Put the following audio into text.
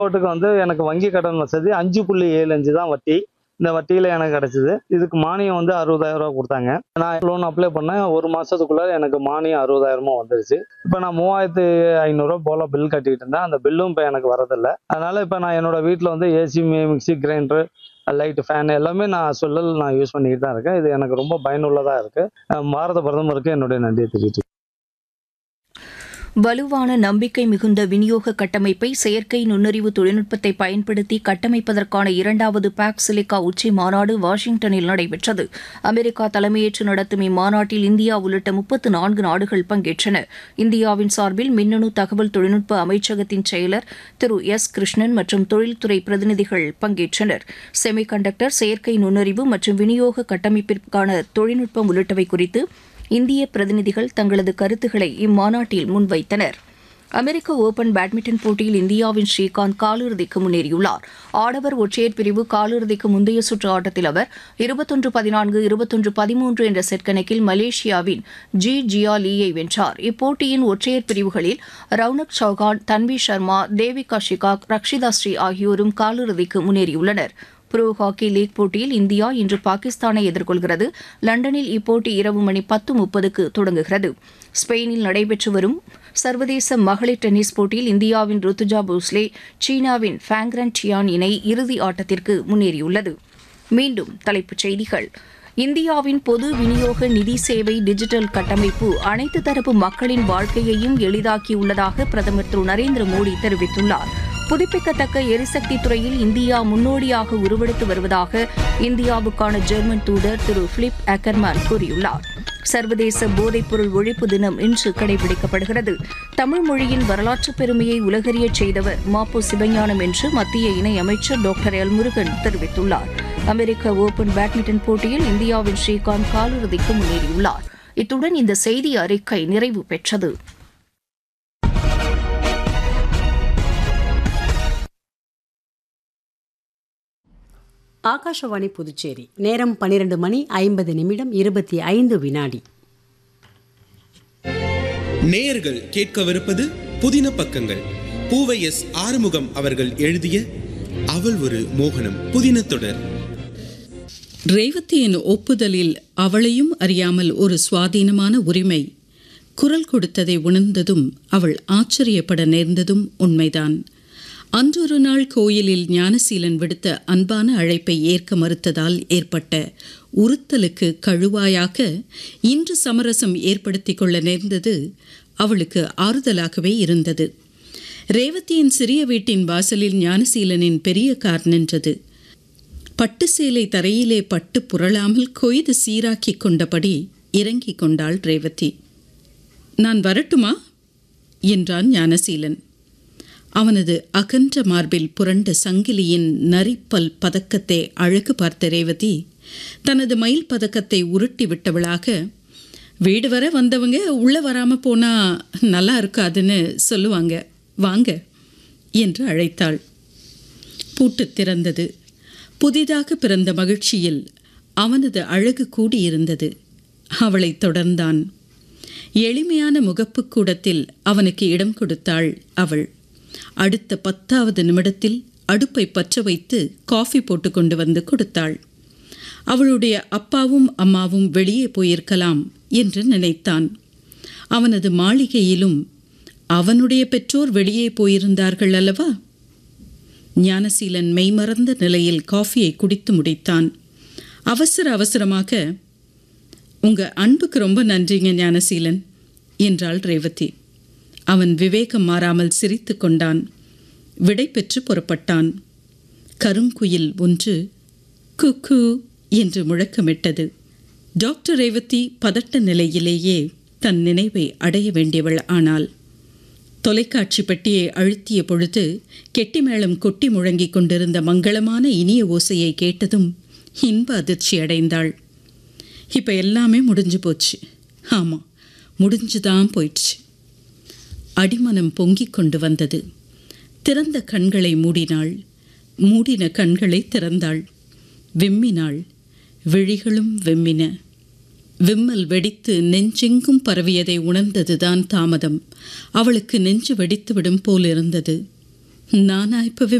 ஓட்டுக்கு வந்து எனக்கு வங்கி கடன் வசதி அஞ்சு புள்ளி ஏழு அஞ்சு தான் வட்டி இந்த வட்டியில எனக்கு கிடைச்சது இதுக்கு மானியம் வந்து அறுபதாயிரம் ரூபாய் கொடுத்தாங்க நான் லோன் அப்ளை பண்ணேன் ஒரு மாசத்துக்குள்ள எனக்கு மானியம் அறுபதாயிரமா வந்துருச்சு இப்போ நான் மூவாயிரத்து ஐநூறுரூவா போல பில் கட்டிட்டு இருந்தேன் அந்த பில்லும் இப்போ எனக்கு வரதில்லை அதனால இப்போ நான் என்னோட வீட்டில் வந்து AC mixie grinder light fan எல்லாமே நான் சொல்லல் நான் யூஸ் பண்ணிக்கிட்டு தான் இருக்கேன் இது எனக்கு ரொம்ப பயனுள்ளதாக இருக்கு அஹ் பாரத பிரதமருக்கு என்னுடைய நன்றியை தெரிவித்து வலுவான நம்பிக்கை மிகுந்த விநியோக கட்டமைப்பை செயற்கை நுண்ணறிவு தொழில்நுட்பத்தை பயன்படுத்தி கட்டமைப்பதற்கான இரண்டாவது பாக் சிலிக்கா உச்சி மாநாடு வாஷிங்டனில் நடைபெற்றது அமெரிக்கா தலைமையேற்று நடத்தும் இம்மாநாட்டில் இந்தியா உள்ளிட்ட முப்பத்து நான்கு நாடுகள் பங்கேற்றன இந்தியாவின் சார்பில் மின்னணு தகவல் தொழில்நுட்ப அமைச்சகத்தின் செயலர் திரு எஸ் கிருஷ்ணன் மற்றும் தொழில்துறை பிரதிநிதிகள் பங்கேற்றனர் செமிகண்டக்டர் செயற்கை நுண்ணறிவு மற்றும் விநியோக கட்டமைப்பிற்கான தொழில்நுட்பம் உள்ளிட்டவை குறித்து இந்திய பிரதிநிதிகள் தங்களது கருத்துக்களை இம்மாநாட்டில் முன்வைத்தனர் அமெரிக்க ஓபன் பேட்மிண்டன் போட்டியில் இந்தியாவின் ஸ்ரீகாந்த் காலிறுதிக்கு முன்னேறியுள்ளார் ஆடவர் ஒற்றையர் பிரிவு காலிறுதிக்கு முந்தைய சுற்று ஆட்டத்தில் அவர் இருபத்தொன்று பதினான்கு இருபத்தொன்று பதிமூன்று என்ற செட் கணக்கில் மலேசியாவின் ஜி ஜியா லீயை வென்றார் இப்போட்டியின் ஒற்றையர் பிரிவுகளில் ரவுனக் சௌகான் தன்வி சர்மா தேவிகா ஷிகாக் ரக்ஷிதா ஸ்ரீ ஆகியோரும் காலிறுதிக்கு முன்னேறியுள்ளனர் ப்ரோ ஹாக்கி லீக் போட்டியில் இந்தியா இன்று பாகிஸ்தானை எதிர்கொள்கிறது லண்டனில் இப்போட்டி இரவு மணி பத்து முப்பதுக்கு தொடங்குகிறது ஸ்பெயினில் நடைபெற்று வரும் சர்வதேச மகளிர் டென்னிஸ் போட்டியில் இந்தியாவின் ருத்துஜா போஸ்லே சீனாவின் ஃபேங்ரன் டியான் இணை இறுதி ஆட்டத்திற்கு முன்னேறியுள்ளது மீண்டும் தலைப்புச் செய்திகள் இந்தியாவின் பொது விநியோக நிதி சேவை டிஜிட்டல் கட்டமைப்பு அனைத்து தரப்பு மக்களின் வாழ்க்கையையும் எளிதாக்கியுள்ளதாக பிரதமர் திரு நரேந்திர மோடி தெரிவித்துள்ளார் புதுப்பிக்கத்தக்க எரிசக்தி துறையில் இந்தியா முன்னோடியாக உருவெடுத்து வருவதாக இந்தியாவுக்கான ஜெர்மன் தூதர் திரு பிலிப் அக்கர்மேன் கூறியுள்ளார் சர்வதேச போதைப்பொருள் ஒழிப்பு தினம் இன்று கடைபிடிக்கப்படுகிறது தமிழ் மொழியின் வரலாற்றுப் பெருமையை உலகறியச் செய்தவர் மாப்போ சிவஞானம் என்று மத்திய இணையமைச்சர் டாக்டர் எல் முருகன் தெரிவித்துள்ளார் அமெரிக்க ஓபன் பேட்மிண்டன் போட்டியில் இந்தியாவின் ஸ்ரீகாந்த் காலிறுதிக்கு முன்னேறியுள்ளார் இத்துடன் இந்த செய்தி அறிக்கை நிறைவு பெற்றது ஆகாஷவாணி புதுச்சேரி நேரம் பன்னிரண்டு மணி ஐம்பது நிமிடம் இருபத்தி ஐந்து வினாடி நேயர்கள் கேட்கவிருப்பது புதின பக்கங்கள் பூவை எஸ் ஆறுமுகம் அவர்கள் எழுதிய அவள் ஒரு மோகனம் புதின தொடர் ரேவதியின் ஒப்புதலில் அவளையும் அறியாமல் ஒரு சுவாதீனமான உரிமை குரல் கொடுத்ததை உணர்ந்ததும் அவள் ஆச்சரியப்பட நேர்ந்ததும் உண்மைதான் அன்றொரு நாள் கோயிலில் ஞானசீலன் விடுத்த அன்பான அழைப்பை ஏற்க மறுத்ததால் ஏற்பட்ட உறுத்தலுக்கு கழுவாயாக இன்று சமரசம் ஏற்படுத்திக் கொள்ள நேர்ந்தது அவளுக்கு ஆறுதலாகவே இருந்தது ரேவதியின் சிறிய வீட்டின் வாசலில் ஞானசீலனின் பெரிய கார் நின்றது பட்டு சேலை தரையிலே பட்டு புரளாமல் கொய்து சீராக்கிக் கொண்டபடி இறங்கிக் கொண்டாள் ரேவதி நான் வரட்டுமா என்றான் ஞானசீலன் அவனது அகன்ற மார்பில் புரண்ட சங்கிலியின் நரிப்பல் பதக்கத்தை அழகு பார்த்த ரேவதி தனது மயில் பதக்கத்தை உருட்டி விட்டவளாக வீடு வர வந்தவங்க உள்ள வராம போனா நல்லா இருக்காதுன்னு சொல்லுவாங்க வாங்க என்று அழைத்தாள் பூட்டு திறந்தது புதிதாக பிறந்த மகிழ்ச்சியில் அவனது அழகு கூடியிருந்தது அவளை தொடர்ந்தான் எளிமையான முகப்பு கூடத்தில் அவனுக்கு இடம் கொடுத்தாள் அவள் அடுத்த பத்தாவது நிமிடத்தில் அடுப்பை பற்ற வைத்து காஃபி போட்டு கொண்டு வந்து கொடுத்தாள் அவளுடைய அப்பாவும் அம்மாவும் வெளியே போயிருக்கலாம் என்று நினைத்தான் அவனது மாளிகையிலும் அவனுடைய பெற்றோர் வெளியே போயிருந்தார்கள் அல்லவா ஞானசீலன் மெய்மறந்த நிலையில் காஃபியை குடித்து முடித்தான் அவசர அவசரமாக உங்க அன்புக்கு ரொம்ப நன்றிங்க ஞானசீலன் என்றாள் ரேவதி அவன் விவேகம் மாறாமல் சிரித்து கொண்டான் விடை பெற்று புறப்பட்டான் கருங்குயில் ஒன்று குக்கு என்று முழக்கமிட்டது டாக்டர் ரேவதி பதட்ட நிலையிலேயே தன் நினைவை அடைய வேண்டியவள் ஆனாள் தொலைக்காட்சி பெட்டியை அழுத்திய பொழுது கெட்டிமேளம் கொட்டி முழங்கிக் கொண்டிருந்த மங்களமான இனிய ஓசையை கேட்டதும் இன்ப அதிர்ச்சி அடைந்தாள் இப்போ எல்லாமே முடிஞ்சு போச்சு ஆமாம் முடிஞ்சுதான் போயிடுச்சு அடிமனம் பொங்கிக் கொண்டு வந்தது திறந்த கண்களை மூடினாள் மூடின கண்களை திறந்தாள் விம்மினாள் விழிகளும் வெம்மின விம்மல் வெடித்து நெஞ்செங்கும் பரவியதை உணர்ந்ததுதான் தாமதம் அவளுக்கு நெஞ்சு வெடித்துவிடும் போல் இருந்தது நானா இப்பவே